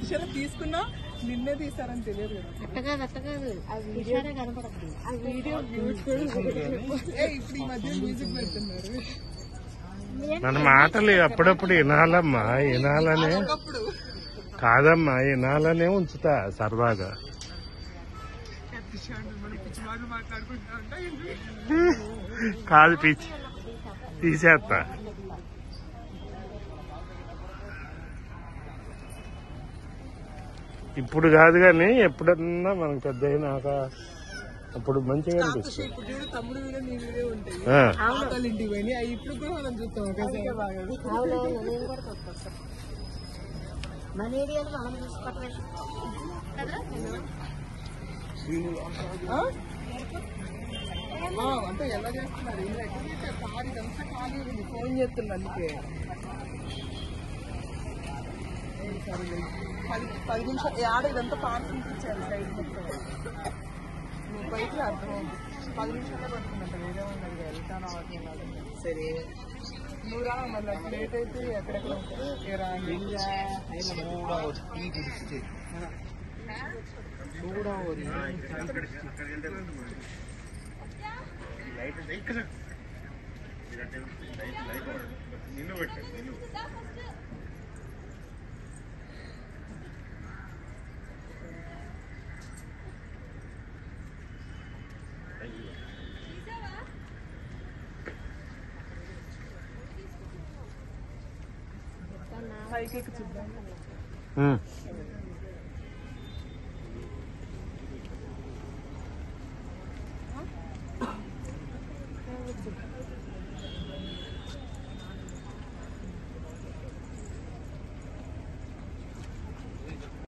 దిశలో తీసుకున్నా నిన్నే తీసారని తెలియదు కదా అట్టకాదు అట్టకాదు ఆ వీడియోనే కనపడద్దు ఆ వీడియో ఏ ఇప్పుడు ఈ మధ్య మ్యూజిక్ పెడుతున్నారు మన మాటలు అప్పుడప్పుడు వినాలమ్మా వినాలనే ఒకప్పుడు కాదమ్మా వినాలనే ఉంచుతా సరదాగా మనం పిచ్చి మాటలు మాట్లాడుకుంటా ఉంటా కాదు పిచ్చి తీసేస్తా ఇప్పుడు కాదు కానీ ఎప్పుడన్నా మనకు పెద్ద అయినాక అప్పుడు మంచిగా అనిపిస్తుంది ఇప్పుడు చూడు తమ్ముడు వీడియో నీ వీడియో ఉంటాయి ఆ, ఆకలి ఇంటికి పోయి అవి ఇప్పుడు కూడా మనం చూస్తాం ఒకసారి బాగా అవునవును నేను కూడా చూస్తాను మన ఏరియాలో మనం చూసుకోవటమే కదా ఆ? ఆ, అంటే ఎలా చేస్తున్నారు ఏం లేకపోతే కారు ఇదంతా ఖాళీ ఉంది ఫోన్ చేస్తున్నా అందుకే ఏం సరే పది పది నిమిషాలు ఆడ ఇదంతా పార్కింగ్ ఇచ్చారు సైడ్ మొత్తం నువ్వు బయటలో అర్థం పది నిమిషాలే పడుతుందంట వేరే ఉన్నది వెళ్తాను అవట్లేదు సరే నువ్వు రా మళ్ళీ లేట్ అయితే ఎక్కడెక్కడ ఉంటారు ఏ రా పైకి ఎక్కి చూద్దాం ఉమ్.